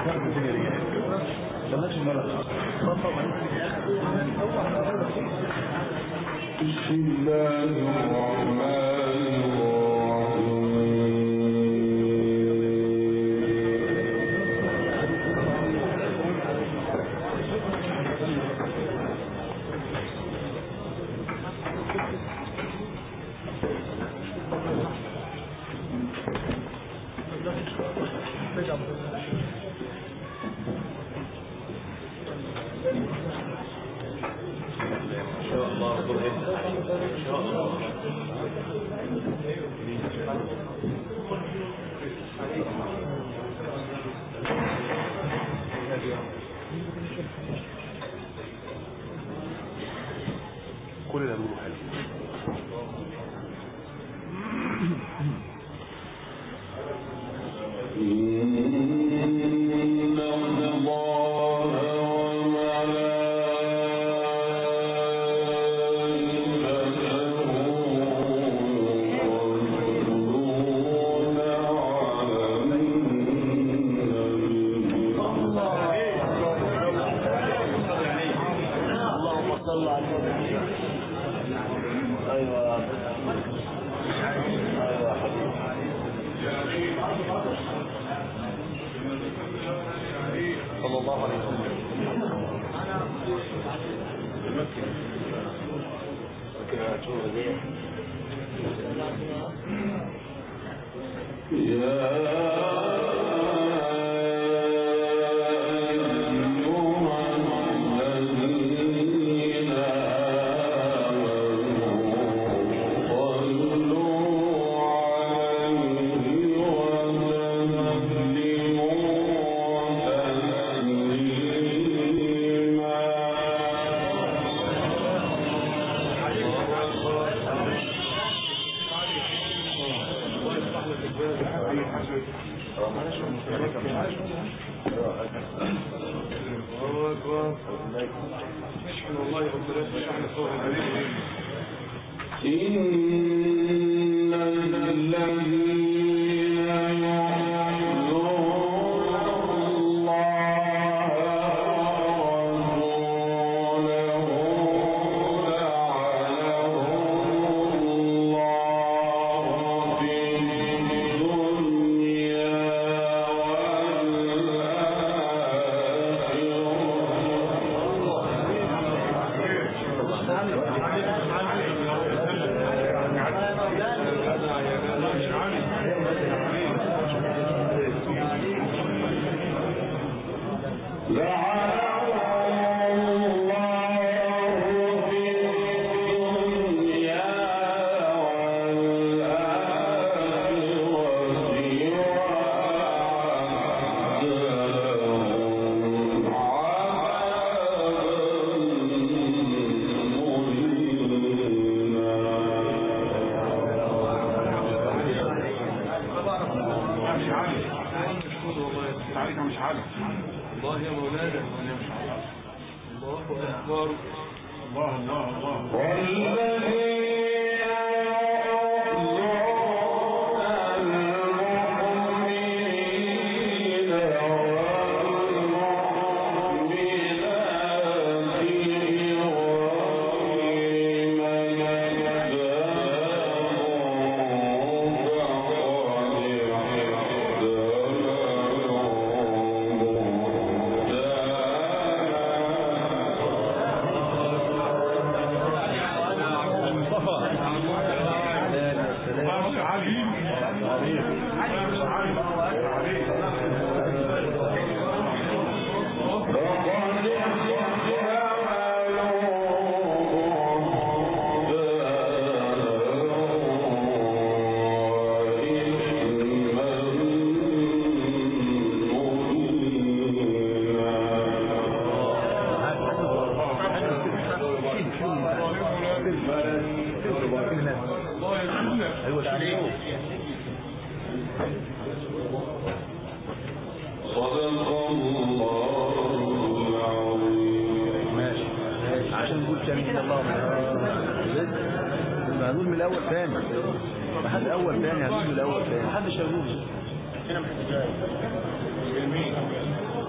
بسم الله الرحمن كل اللي هنقوله حلو إن الله وملائكته يصلون على النبي اللهم صل على النبي ايوه ايوه حبيبي صلى الله عليه وسلم يا أيها الذين آمنوا صلوا عليه وسلموا إن الذين يؤذون الله ورسوله لعنهم الله في الدنيا مش عارف تعريفها مش عارف الله يا مولانا الله أكبر الله الله الله والذين يؤذون المؤمنين والمؤمنات الله علي علي ايوه تعليم صدق الله العظيم ماشي عشان نقول تاني كده الله ما هنقول من الاول تاني ما حد اول تاني هنقول من الاول تاني محدش هيقول جميل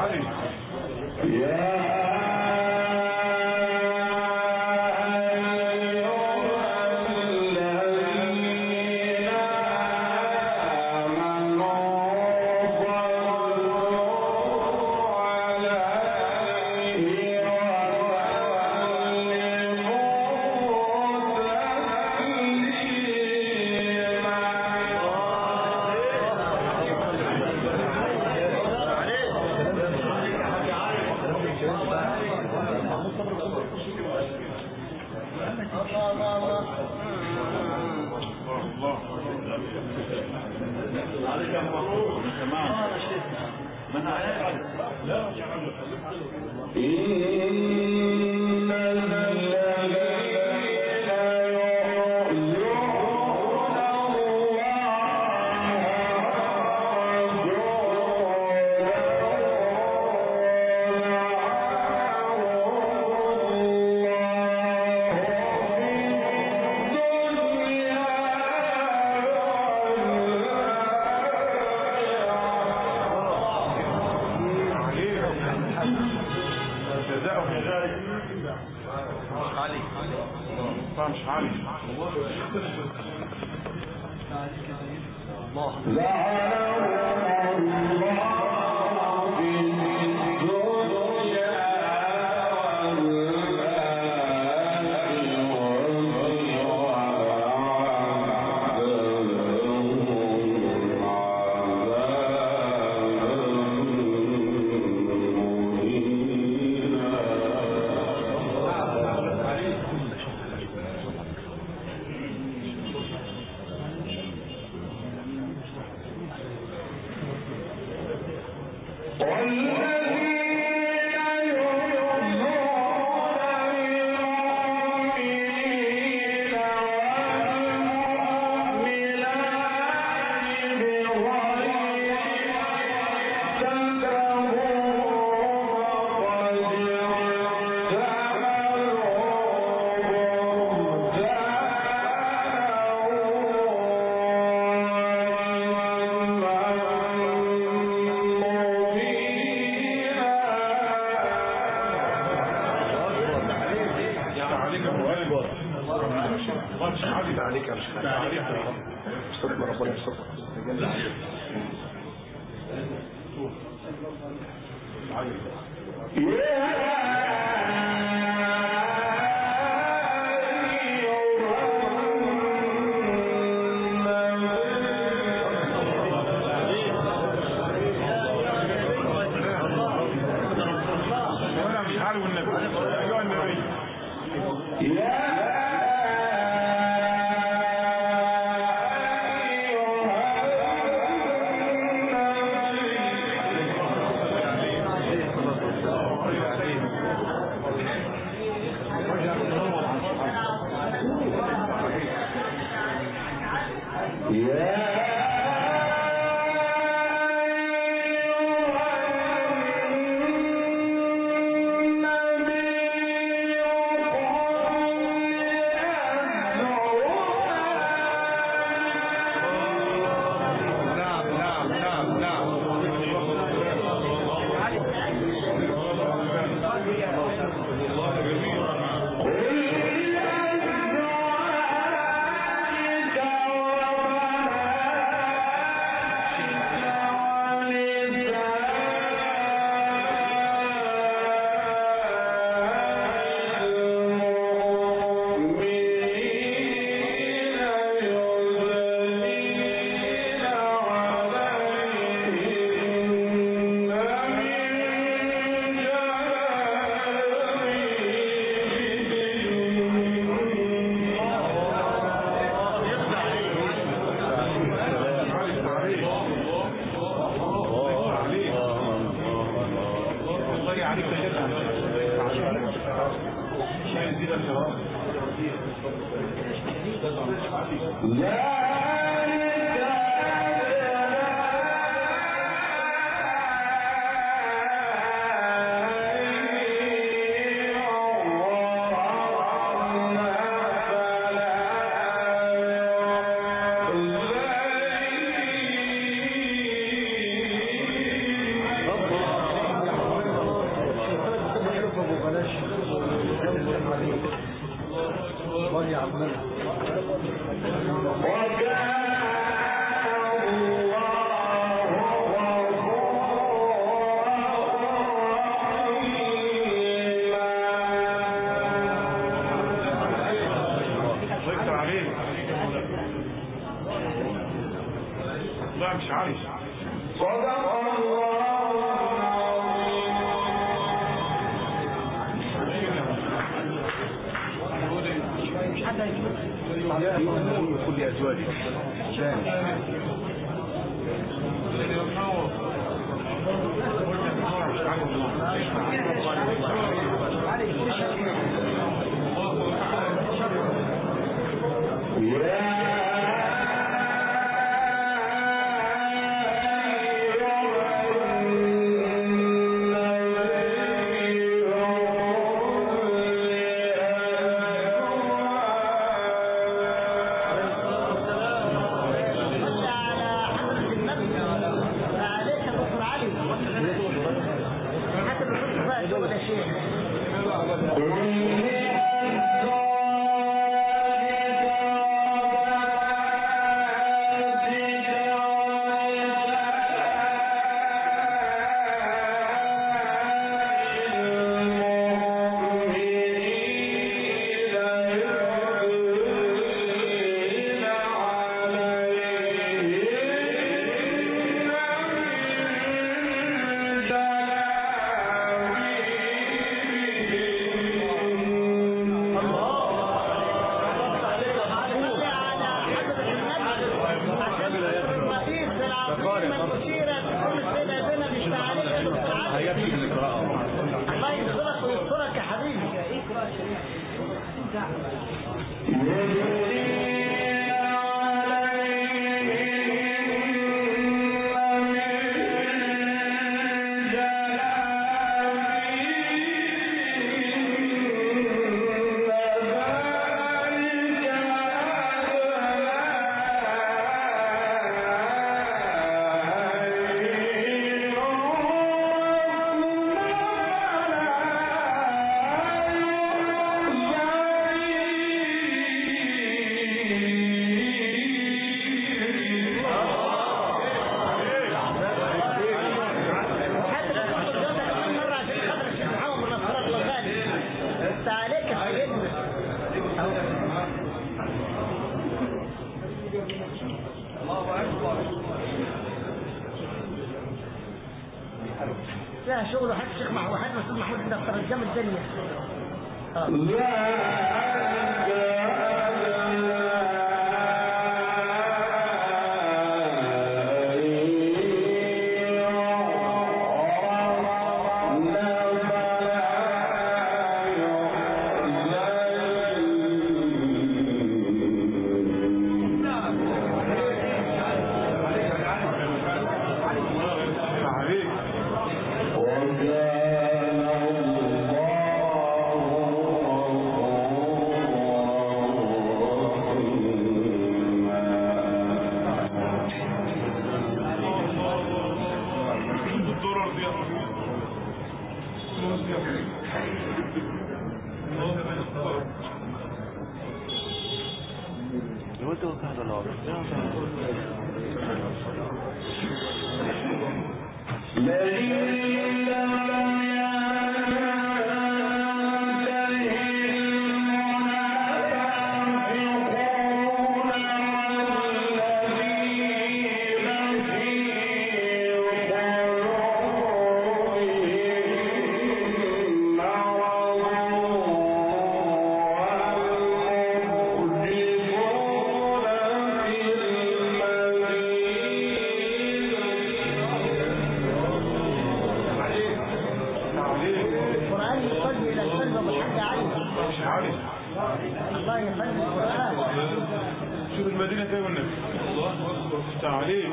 إن الذين يؤذون جزاؤه ذلك علي مش عالي لعنهم الله في الدنيا عليك يا مؤلف الله مش عالي عليك مش عالي استغفر ربنا يستغفر وانا مش عالي والنبي ايها النبي نعم نعم نعم نعم الله عليك تشدد شيء يزيد الشراب لا مش عارف صدق الله كل ازواجك صلى على حضرة النبي فعليك دكتور علي حتى بيخش بقى شغل يا شيخ صلى على حضرة النبي عشان الرئيس العظيم المشير تكون السيدة زينب مش عليك يا دكتور علي هيبكي من القراءة الله ينصرك ويسترك يا حبيبي حتى لو كنت جوزك كم مرة عشان خاطر الشيخ محمد بن نصر الله غالي انت عليك يا سيدنا فيها شغل وحد الشيخ محمود وحد مسؤول محمود انت ترجم الدنيا اه عليك الدرر دي فلوس دي هو انت وقت هذا الوضع القرآن يصلي إلى القلب بالحق عليه مش عارف الله يصلي القرآن شوف المدينة تاني والنبي الله أكبر تعاليك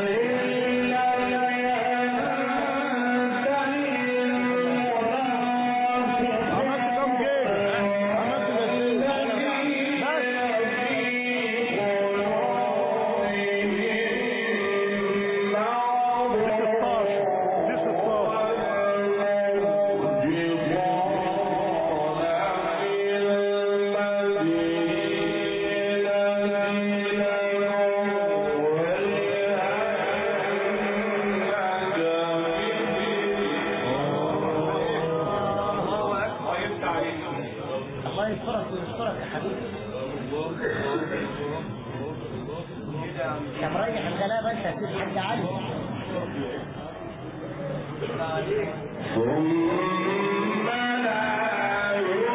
الله يسترك ويسترك يا حبيبي يا مريح الغلابة الله انت هتسيب الحاج علي ثم لا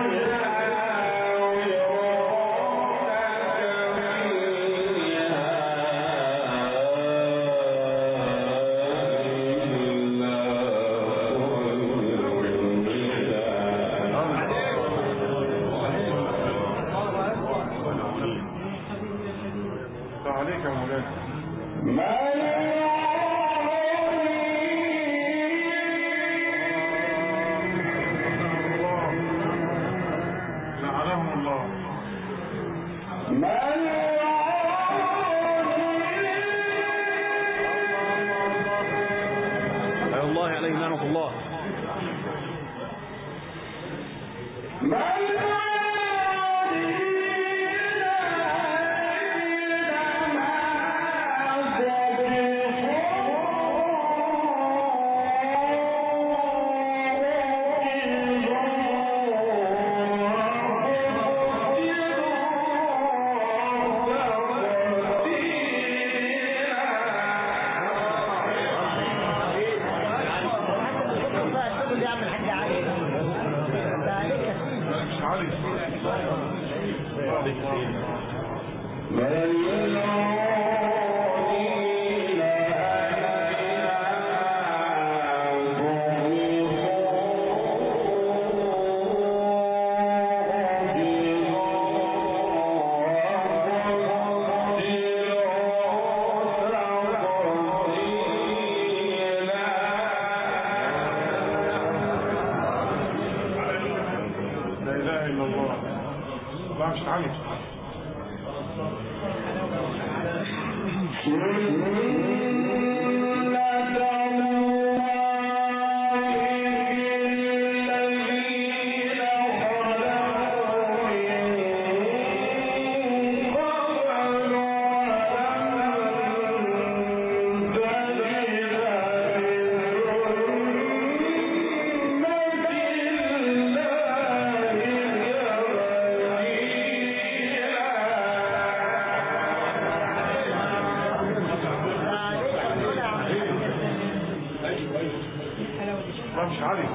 عليك يا مولانا ما لعنهم الله أي الله عليه نعمة الله شكرا بقى الشغل يا عم الحاج علي ده عليك يا سيدي مش علي لا اله الا الله لا مش علي لا مش علي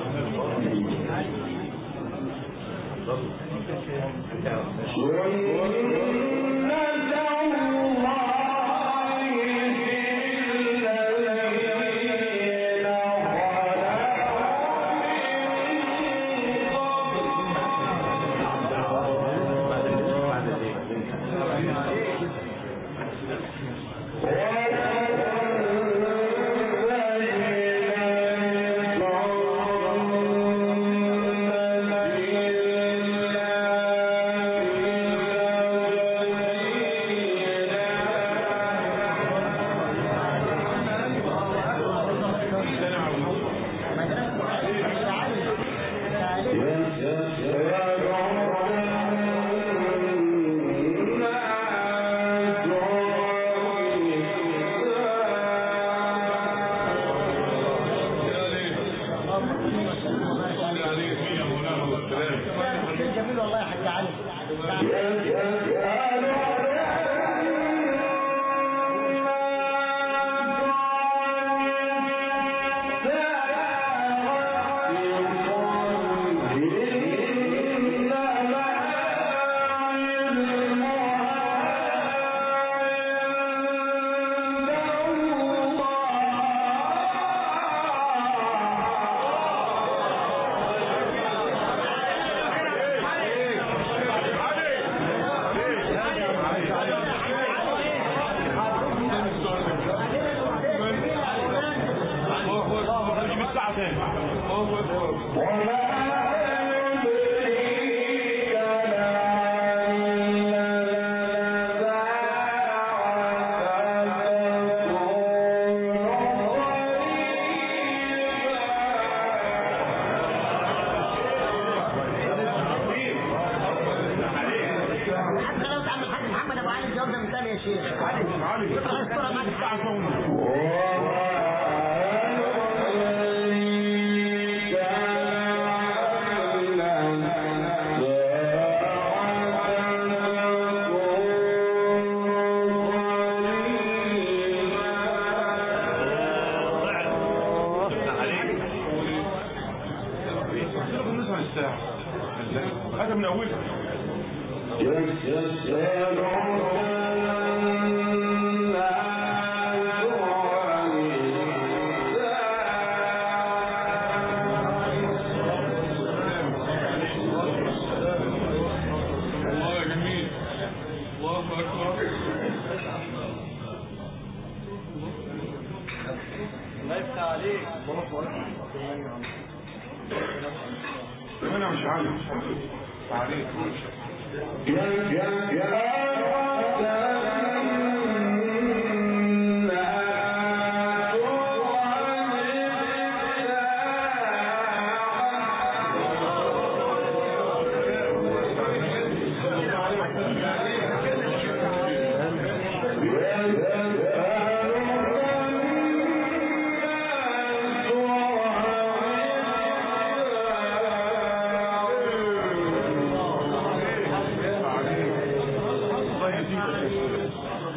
جميل والله يا حاج علي حتى لو تعمل حاج محمد ابو علي الجواب ده مثال يا شيخ علي يطلع الصوره معاك وما من اولها الله يا جميل الله اكبر الله يفتح عليك انا مش عارف تعليق الله يهديك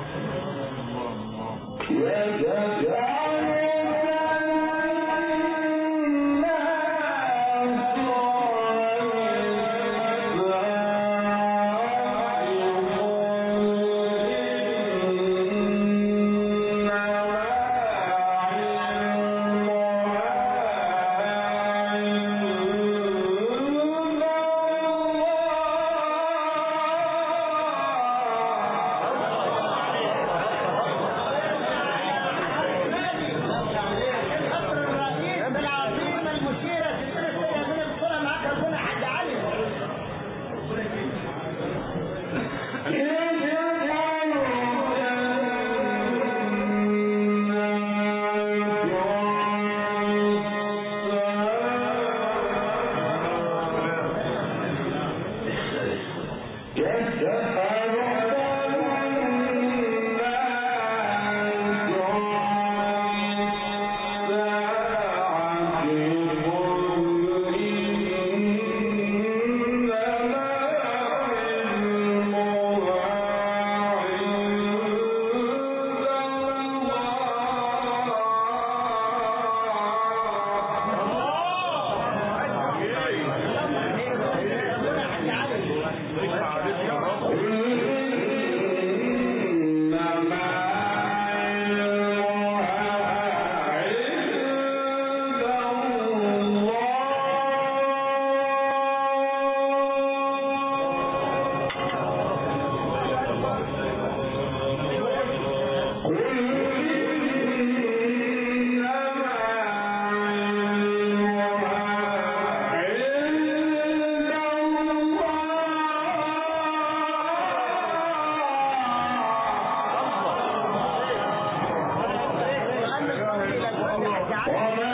القصر الرئيس العظيمة المشيرة السيدة من الصلاة معاك ربنا حد علم ربنا حد علم وأن القول إلى الفضل حد علم